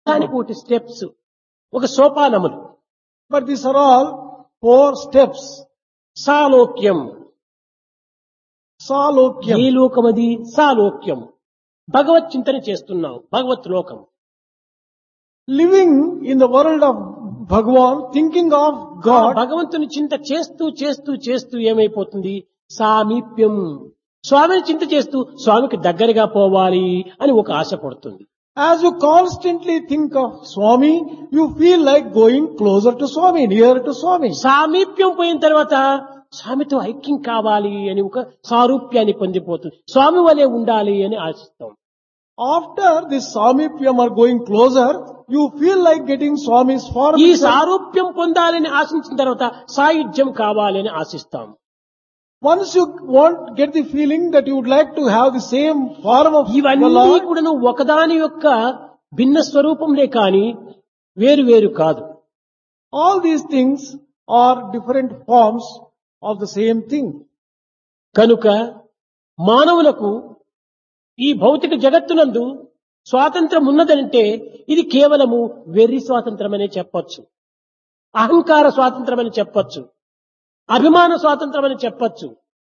దానికి ఒకటి స్టెప్స్ ఒక సోపానములు But these are all four steps. సాలోక్యం ఈ Salokyam. లోకమది సాలోక్యం భగవత్ చింతన చేస్తున్నాం భగవత్ లోకం Living in the world of Bhagwan, thinking of ఆ God, భగవంతుని చింత చేస్తూ చేస్తూ చేస్తూ ఏమైపోతుంది సామీప్యం స్వామిని చింత చేస్తూ స్వామికి దగ్గరగా పోవాలి అని ఒక ఆశ పడుతుంది as you constantly think of Swami, you feel like going closer to Swami, nearer to Swami. సామీప్యం పోయిన తర్వాత స్వామితో ఐక్యం కావాలి అని ఒక సారూప్యాన్ని పొందిపోతుంది స్వామి వలె ఉండాలి అని ఆశిస్తాం After this Samipyam are going closer, you feel like getting Swami's form. ఈ సారూప్యం పొందాలని ఆశించిన తర్వాత సాయుధ్యం కావాలి అని ఆశిస్తాం Once you want, get the feeling that you would like to have the same form of the ఇవన్నీ Lord, కూడాను ఒకదాని యొక్క భిన్న స్వరూపంలే కాని వేరు వేరు కాదు all these things are different forms of the same thing. కనుక మానవులకు ఈ భౌతిక జగత్తునందు స్వాతంత్రం ఉన్నదంటే ఇది కేవలము వెర్రి స్వాతంత్రం అనే చెప్పొచ్చు అహంకార స్వాతంత్రం అని చెప్పొచ్చు అభిమాన స్వాతంత్రం అని చెప్పొచ్చు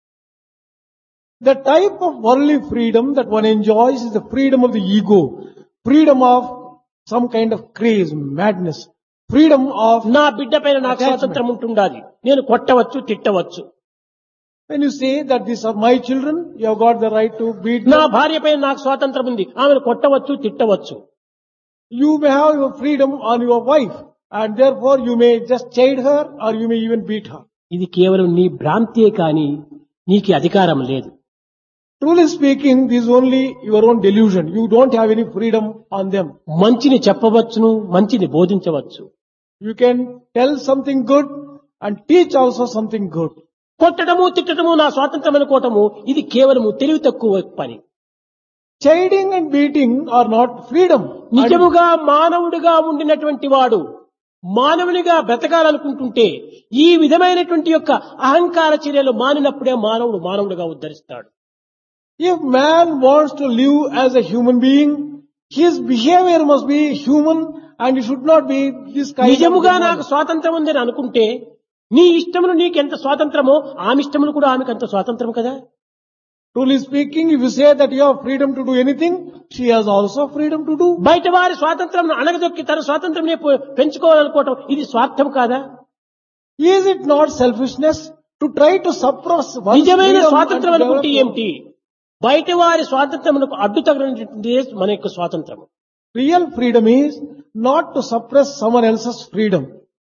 The type of worldly freedom that one enjoys is the freedom of the ego, freedom of some kind of craze, madness, freedom of నా బిడ్డ పైన నాకు Attachment. స్వాతంత్రం ఉంటుండాలి నేను కొట్టవచ్చు తిట్టవచ్చు when you say that these are my children, you have got the right to beat నా them. భార్య పైన నాకు స్వాతంత్రం ఉంది ఆమెను కొట్టవచ్చు తిట్టవచ్చు You may have your freedom on your wife and therefore you may just chide her or you may even beat her. ఇది కేవలం నీ భ్రాంతియే కాని నీకు అధికారం లేదు Truly speaking, this is only your own delusion. You don't have any freedom on them. మంచిని చెప్పవచ్చును మంచిని బోధించవచ్చు You can tell something good and teach also something good. కొట్టడము తిట్టడము నా స్వాతంత్రం అనుకోవటము ఇది కేవలము తెలివి తక్కువ పని Chiding and beating are not freedom. And నిజముగా మానవుడిగా ఉండినటువంటి వాడు మానవునిగా బ్రతకాలనుకుంటుంటే ఈ విధమైనటువంటి యొక్క అహంకార చర్యలు మానినప్పుడే మానవుడు మానవుడిగా ఉద్ధరిస్తాడు if man wants to live as a human being, his behavior must be human and it should not be this kind నిజముగా of నాకు స్వాతంత్రం ఉందని అనుకుంటే నీ ఇష్టమును నీకెంత స్వాతంత్రమో ఆమె ఇష్టమును కూడా ఆమెకు అంత స్వాతంత్రం కదా Truly speaking, if you say that you have freedom to do anything, she has also freedom to do. బయట వారి స్వాతంత్రం అణగదొక్కి తన స్వాతంత్రం పెంచుకోవాలనుకోవటం ఇది స్వార్థం కాదా Is it not selfishness to try to suppress one's నిజమైన freedom and స్వాతంత్రం to అనుకుంటే develop ఏమిటి బయట వారి స్వాతంత్రమునకు అడ్డు తగినటువంటిది మన యొక్క స్వాతంత్రం Real freedom is not to suppress someone else's freedom.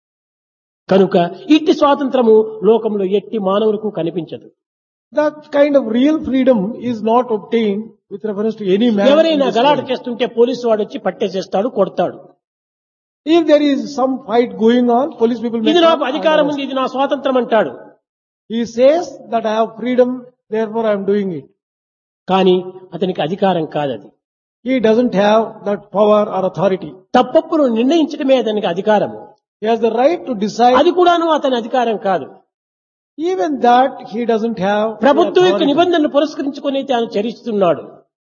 కనుక ఇట్టి స్వాతంత్రము లోకంలో ఎట్టి మానవులకు కనిపించదు That kind of real freedom is not obtained with reference to any man. in ఎవరైనా this గలాట world. చేస్తుంటే పోలీసు వాడు వచ్చి పట్టేసేస్తాడు కొడతాడు If there is some fight going on, police people may ఇది నాకు come and అధికారం arrest. ఉంది ఇది నా స్వాతంత్రం అంటాడు He says that I have freedom, therefore I am doing it. కానీ అతనికి అధికారం కాదది He doesn't have that power or authority. తప్పప్పును నిర్ణయించడమే అతనికి అధికారము He has the right to decide. అది కూడాను అతని అధికారం కాదు Even that he doesn't have. the ప్రభుత్వం యొక్క authority. నిబంధనలు పురస్కరించుకొని తాను చరిస్తున్నాడు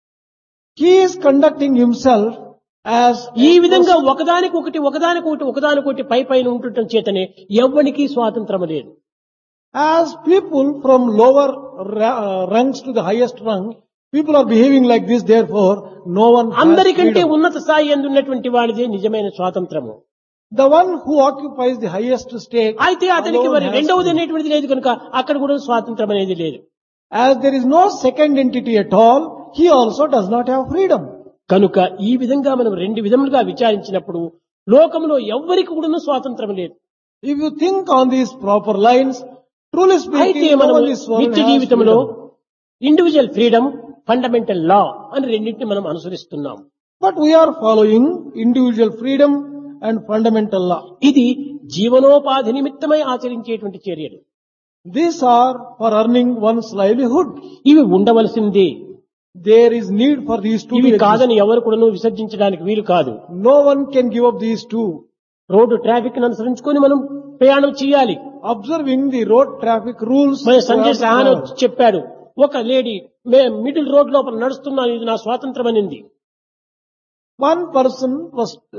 He is conducting himself as ఈ విధంగా ఒకదానికి ఒకటి ఒకదానికి ఒకటి ఒకదానికి ఒకటి పై పైన ఉంటుండటం చేతనే ఎవ్వనికి స్వాతంత్రం లేదు as people from lower ra- uh, ranks to the highest rung. People are behaving like this, therefore no one has అందరికంటే freedom. ఉన్నత స్థాయి ఎందున్నటువంటి వాడిదే నిజమైన స్వాతంత్రము The one who occupies the highest state. అయితే అతనికి alone మరి has రెండవది freedom. అనేటువంటిది లేదు కనుక అక్కడ కూడా స్వాతంత్రం అనేది లేదు As there is no second entity at all, he also does not have freedom. కనుక ఈ విధంగా మనం రెండు విధములుగా విచారించినప్పుడు లోకంలో ఎవ్వరికి కూడా స్వాతంత్రం లేదు If you think on these proper lines, truly అయితే speaking, no మనం one in this world నిత్య has జీవితంలో freedom. Individual freedom fundamental law అని రెండింటిని మనం అనుసరిస్తున్నాం But we are following individual freedom and fundamental law. ఇది జీవనోపాధి నిమిత్తమై ఆచరించేటువంటి చర్యలు These are for earning one's livelihood. ఇవి ఉండవలసిందే There is need for these two. ఇవి to exist. కాదని ఎవరు కూడా విసర్జించడానికి వీలు కాదు No one can give up these two. Road traffic అనుసరించుకొని మనం ప్రయాణం చేయాలి Observing the road traffic rules. మన we Sanjay have to Sahan travel. వచ్చి చెప్పాడు ఒక లేడీ మే మిడిల్ రోడ్ లోపల నడుస్తున్నాను ఇది నా స్వాతంత్రం అనింది One person was